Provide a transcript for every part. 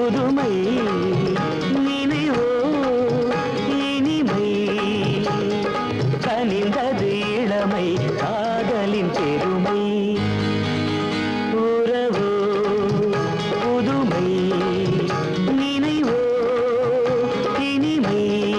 புதுமை நினைவோ இனிமை கனிந்தது இளமை காதலின் பெருமை உறவோ புதுமை நினைவோ இனிமை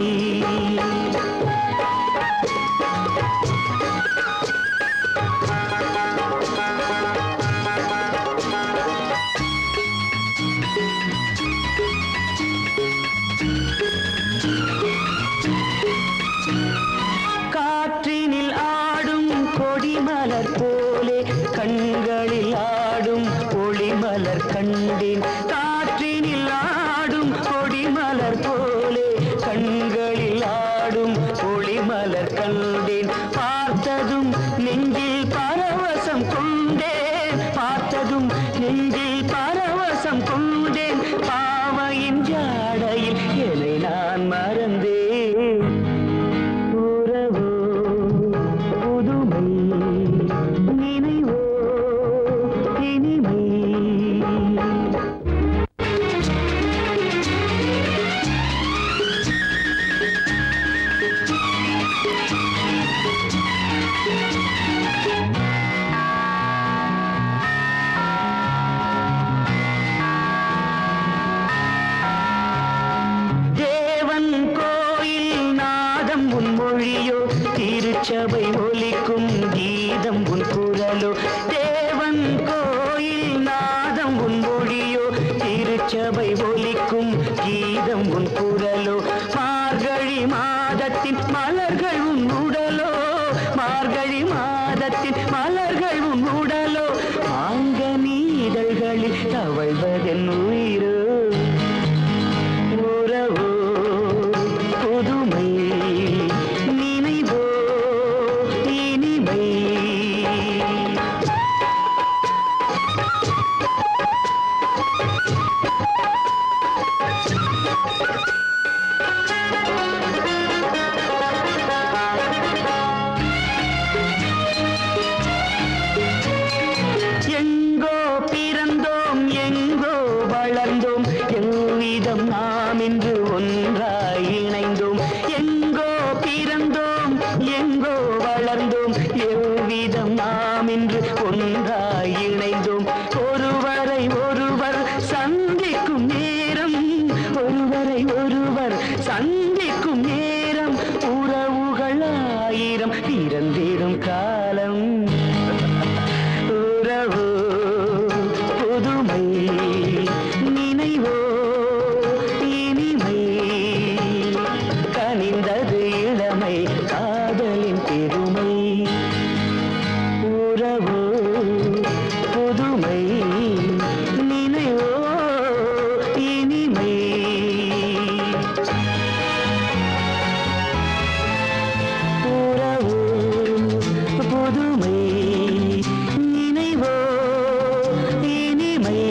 காற்றினில் ஆடும் கொடிமலர் போலே கண்களில் ஆடும் ஒளிமலர் கண்டேன் காற்றினில் ஆடும் கொடிமலர் போலே கண்களில் ஆடும் ஒளிமலர் கண்டேன் பார்த்ததும் நெஞ்சில் பரவசம் கொண்டேன் பார்த்ததும் நெஞ்சில் பரவசம் கொண்டேன் பாவையின் ஜாடையில் என்னை நான் மறந்தேன் உறவோ புதுமை நினைவோ இனிமை தேவன் கோயில் நாதம் உன் மொழியோ திருச்சபை ஒலிக்கும் கீதம் உன் குரலோ தேவன் கோயில் நாதம் உன் மொழியோ திருச்சபை ஒலிக்கும் கீதம் உன் குரலோ மார்கழி மாதத்தின் மலர்கள் உன் உடலோ மார்கழி மாதத்தின் மலர்கள் உன் உடலோ ஆங்க நீதழ்களில் தவழ்வதென் உயிரோ உறவோ புதுமை நினைவோ இனிமை எங்கோ பிறந்தோம் எங்கோ வளர்ந்தோம் எவ்விதம் நாம் இன்று ஒன்றாய் இணைந்தோம் எங்கோ பிறந்தோம் எங்கோ வளர்ந்தோம் எவ்விதம் நாம் இன்று ஒன்றாய் இணைந்தோம் ஒருவரை ஒருவர் சந்திக்கும் நேரம் ஒருவரை ஒருவர் சந்திக்கும் நேரம் உறவுகள் ஆயிரம் பிறந்திடும் காலம் உறவோ புதுமை நினைவோ இனிமை கனிந்தது இளமை காதலின் பெருமை உறவோ புதுமை நினைவோ இனிமை உறவோ புதுமை நினைவோ இனிமை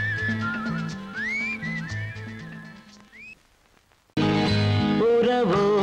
உறவோ